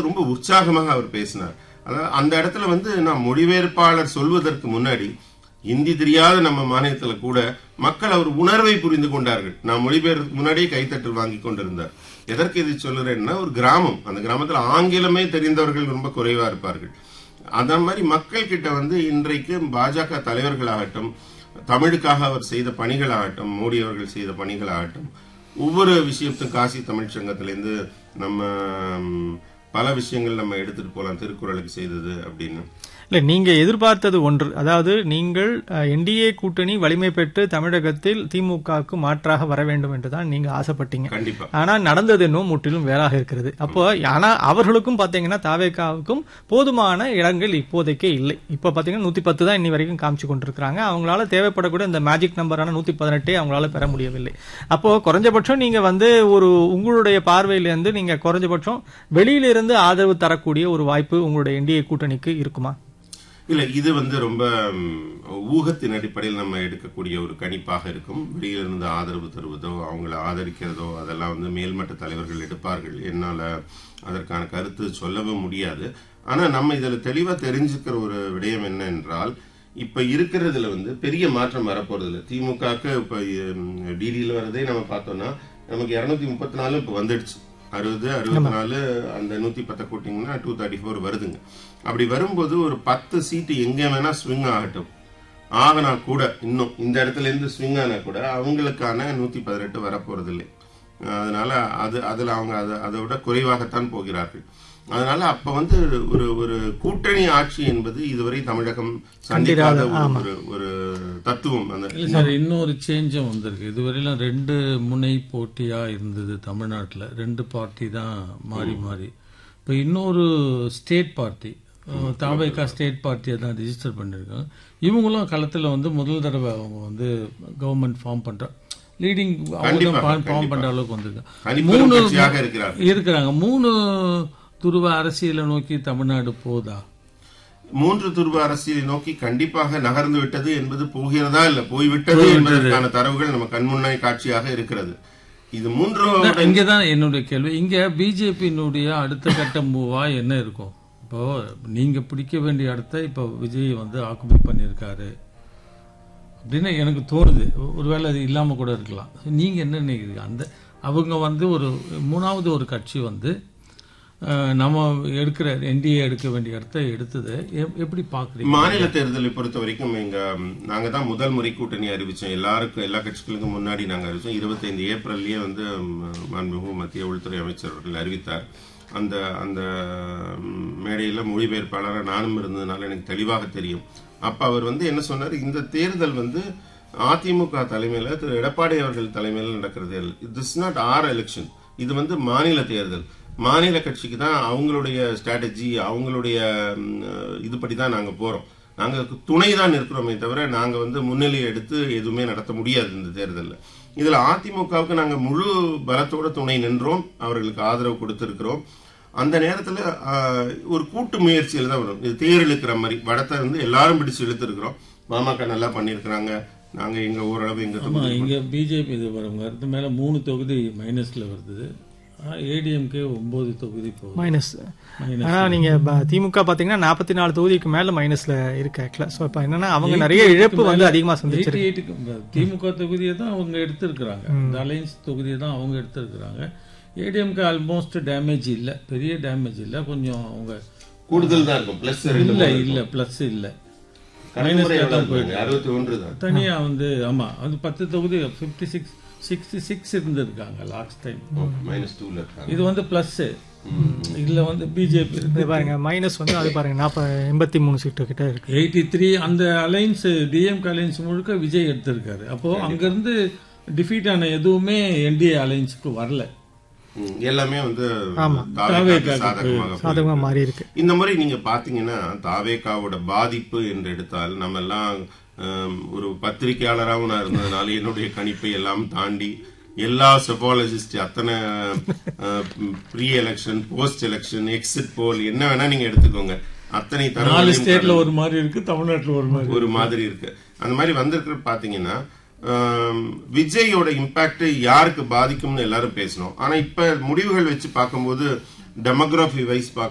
ரொம்ப உற்சாகமாக அவர் பேசினார் அதாவது அந்த இடத்துல வந்து நான் மொழிபெயர்ப்பாளர் சொல்வதற்கு முன்னாடி இந்தி தெரியாத நம்ம மாநிலத்துல கூட மக்கள் அவர் உணர்வை புரிந்து கொண்டார்கள் நான் மொழிபெயர்க்கு முன்னாடியே கைத்தட்டல் வாங்கி கொண்டிருந்தார் எதற்கு இது சொல்லுறேன்னா ஒரு கிராமம் அந்த கிராமத்துல ஆங்கிலமே தெரிந்தவர்கள் ரொம்ப குறைவா இருப்பார்கள் அந்த மாதிரி மக்கள் கிட்ட வந்து இன்றைக்கு பாஜக தலைவர்களாகட்டும் தமிழுக்காக அவர் செய்த பணிகளாகட்டும் மோடி அவர்கள் செய்த பணிகளாகட்டும் ஒவ்வொரு விஷயத்தும் காசி தமிழ் சங்கத்திலேருந்து நம்ம ம், பல விஷயங்கள் நம்ம எடுத்துட்டு போலாம் திருக்குறளுக்கு செய்தது அப்படின்னு இல்ல நீங்க எதிர்பார்த்தது ஒன்று அதாவது நீங்கள் என்டிஏ கூட்டணி வலிமை பெற்று தமிழகத்தில் திமுகவுக்கு மாற்றாக வர வேண்டும் என்றுதான் நீங்க ஆசைப்பட்டீங்க கண்டிப்பா ஆனா நடந்தது என்னவோ முற்றிலும் வேறாக இருக்கிறது அப்போ ஆனா அவர்களுக்கும் பாத்தீங்கன்னா தாவேக்காவுக்கும் போதுமான இடங்கள் இப்போதைக்கே இல்லை இப்ப பாத்தீங்கன்னா நூத்தி பத்து தான் இன்னி வரைக்கும் காமிச்சு கொண்டிருக்காங்க அவங்களால தேவைப்படக்கூடிய இந்த மேஜிக் நம்பரான நூத்தி பதினெட்டே அவங்களால பெற முடியவில்லை அப்போ குறைஞ்சபட்சம் நீங்க வந்து ஒரு உங்களுடைய பார்வையிலிருந்து நீங்க குறைஞ்சபட்சம் வெளியிலிருந்து ஆதரவு தரக்கூடிய ஒரு வாய்ப்பு உங்களுடைய என்டிஏ கூட்டணிக்கு இருக்குமா இல்ல இது வந்து ரொம்ப ம், ஊகத்தின் அடிப்படையில் நம்ம எடுக்கக்கூடிய ஒரு கணிப்பாக இருக்கும் வெளியிலிருந்து ஆதரவு தருவதோ அவங்கள ஆதரிக்கிறதோ அதெல்லாம் வந்து மேல்மட்ட தலைவர்கள் எடுப்பார்கள் என்னால அதற்கான கருத்து சொல்லவும் முடியாது ஆனா நம்ம இதுல தெளிவா தெரிஞ்சுக்கிற ஒரு விடயம் என்ன என்றால் இப்ப இருக்கிறதுல வந்து பெரிய மாற்றம் வரப்போறது இல்லை திமுகக்கு இப்ப டிடியில வரதே நம்ம பார்த்தோம்னா நமக்கு இருநூத்தி முப்பத்தி நாலு இப்ப வந்துடுச்சு அறுபது அறுபத்தி நாலு அந்த நூத்தி பத்தை கூட்டிங்கன்னா டூ தேர்ட்டி ஃபோர் வருதுங்க அப்படி வரும்போது ஒரு பத்து சீட்டு எங்க வேணா ஸ்விங் ஆகட்டும் ஆகனா கூட இன்னும் இந்த இடத்துல இருந்து ஸ்விங் ஆனா கூட அவங்களுக்கான நூத்தி பதினெட்டு வரப்போறது இல்லை அதனால அது அதுல அவங்க அதை அதை விட குறைவாகத்தான் போகிறார்கள் அதனால அப்ப வந்து ஒரு ஒரு கூட்டணி ஆட்சி என்பது இதுவரை தமிழகம் சந்திக்காத ஒரு- ஒரு ஒரு தத்துவம் அந்த இல்ல சார் இன்னொரு சேஞ்சும் வந்திருக்கு இதுவரையிலும் ரெண்டு முனை போட்டியா இருந்தது தமிழ்நாட்டுல ரெண்டு பார்ட்டி தான் மாறி மாறி இப்ப இன்னொரு ஸ்டேட் பார்ட்டி தாவேகா ஸ்டேட் பார்ட்டியை தான் ரிஜிஸ்டர் பண்ணிருக்காங்க இவங்களும் களத்துல வந்து முதல் தடவை அவங்க வந்து கவர்மெண்ட் ஃபார்ம் பண்ற லீடிங் அவங்க ஃபார்ம் பண்ற அளவுக்கு வந்திருக்காங்க தனிப்பெரும் கட்சியாக இருக்கிறார் இருக்கிறாங்க மூணு துருவ அரசியலை நோக்கி தமிழ்நாடு போதா மூன்று துருவ அரசியலை நோக்கி கண்டிப்பாக நகர்ந்து விட்டது என்பது போகிறதா இல்ல போய்விட்டது என்பதற்கான தரவுகள் நம்ம கண்முன்னே காட்சியாக இருக்கிறது இது மூன்று இங்கதான் என்னுடைய கேள்வி இங்க பிஜேபியினுடைய அடுத்த கட்ட மூவா என்ன இருக்கும் இப்போ நீங்க பிடிக்க வேண்டிய இடத்த இப்போ விஜய் வந்து ஆக்குபை பண்ணியிருக்காரு அப்படின்னு எனக்கு தோணுது ஒருவேளை அது இல்லாம கூட இருக்கலாம் நீங்க என்ன நினைக்கிறீங்க அந்த அவங்க வந்து ஒரு மூணாவது ஒரு கட்சி வந்து அஹ், நம்ம எடுக்கிற என்டிஏ எடுக்க வேண்டிய இடத்த எடுத்தது எப்- எப்படி பாக்குறீங்க மாநில தேர்தலை பொறுத்த வரைக்கும் எங்க ம், நாங்க தான் முதல் முறை கூட்டணி அறிவிச்சோம் எல்லாருக்கும் எல்லா கட்சிகளுக்கும் முன்னாடி நாங்க அறிவிச்சோம் இருபத்தைந்து ஏப்ரல்லயே வந்து ம், மாண்புமிகு மத்திய உள்துறை அமைச்சர் அவர்கள் அறிவித்தார் அந்த அந்த ம், மேடையில மொழிபெயர்ப்பாளராக நானும் இருந்ததுனால எனக்கு தெளிவாக தெரியும் அப்ப அவர் வந்து என்ன சொன்னார் இந்த தேர்தல் வந்து அதிமுக தலைமையில திரு எடப்பாடி அவர்கள் தலைமையில் நடக்கிற தேர்தல் திஸ் நாட் ஆர் எலெக்ஷன் இது வந்து மாநில தேர்தல் மாநில கட்சிக்கு தான் அவங்களுடைய ஸ்ட்ராட்டஜி அவங்களுடைய ம், இதுபடி தான் நாங்க போறோம் நாங்க துணை தான் இருக்கிறோமே தவிர நாங்க வந்து முன்னிலையை எடுத்து எதுவுமே நடத்த முடியாது இந்த தேர்தலில் இதுல அதிமுகவுக்கு நாங்க முழு பலத்தோட துணை நின்றோம் அவர்களுக்கு ஆதரவு கொடுத்திருக்கிறோம் அந்த நேரத்துல ஆஹ், ஒரு கூட்டு முயற்சியில் தான் வரும் இது தேர் இழுக்கிற மாதிரி வடத்தை வந்து எல்லாரும் பிடிச்சு இழுத்துருக்கிறோம் பாமக நல்லா பண்ணியிருக்கிறாங்க நாங்க எங்க ஓரளவு எங்க ஆமா இங்க பிஜேபி இது வரும் அடுத்த மேல மூணு தொகுதி மைனஸ்ல வருது ஏடிஎம்கே ஒன்பது தொகுதி போகுது மைனஸ் Minus. ஆனா நீங்க ப- திமுக பாத்தீங்கன்னா நாற்பத்தி நாலு தொகுதிக்கு மேல மைனஸ்ல இருக்கு ஆக்சுவலா சோ இப்ப என்னன்னா அவங்க நிறைய இழப்பு வந்து அதிகமா சந்திச்சிருக்கு 88 க்கு திமுக தொகுதியை தான் அவங்க எடுத்திருக்கிறாங்க இந்த அலையன்ஸ் தொகுதியை தான் அவங்க எடுத்திருக்கிறாங்க ஏடிஎம்கே ஆல்மோஸ்ட் டேமேஜ் இல்ல பெரிய டேமேஜ் இல்ல கொஞ்சம் அவங்க கூடுதல் தான் இருக்கும் பிளஸ் இல்ல இல்ல பிளஸ் இல்ல அறுபத்தி ஒன்று தான் தனியா வந்து ஆமா அது பத்து தொகுதி பிப்டி சிக்ஸ் சிக்ஸ்டி சிக்ஸ் இருந்திருக்காங்க லாஸ்ட் டைம் மைனஸ் டூல இருக்காங்க இது வந்து பிளஸ் இதுல வந்து பிஜேபி இது பாருங்க மைனஸ் வந்து அது பாருங்க நாற்பது எண்பத்தி மூணு சீட்டு கிட்ட இருக்கு எயிட்டி த்ரீ அந்த அலைன்ஸ் டிஎம்கே அலைன்ஸ் முழுக்க விஜய் எடுத்திருக்காரு அப்போ அங்கிருந்து டிஃபீட் ஆன எதுவுமே என்டிஏ அலைன்ஸுக்கு வரல ம், எல்லாமே வந்து தாவேக்காக்கு தாவேக்காக்கு சாதகமாக சாதகமா மாறி இருக்கு இந்த மாதிரி நீங்க பாத்தீங்கன்னா தாவேக்காவோட பாதிப்பு என்று எடுத்தால் நம்ம எல்லாம் ஹம், ஒரு பத்திரிகையாளராகவும் நான் இருந்ததுனால என்னுடைய கணிப்பை எல்லாம் தாண்டி எல்லா செபாலஜிஸ்ட் அத்தனை pre election post election exit poll என்ன வேணா நீங்க எடுத்துக்கோங்க அத்தனை நாலு தரவுகளையும் ஸ்டேட்ல ஒரு மாதிரி இருக்கு தமிழ்நாட்டுல ஒரு மாதிரி ஒரு மாதிரி இருக்கு அந்த மாதிரி வந்திருக்கிற பாத்தீங்கன்னா ஆம், விஜயோட இம்பாக்ட் யாருக்கு பாதிக்கும்னு எல்லாரும் பேசணும் ஆனா இப்ப முடிவுகள் வச்சு பார்க்கும்போது டெமோகிராஃபி வைஸ்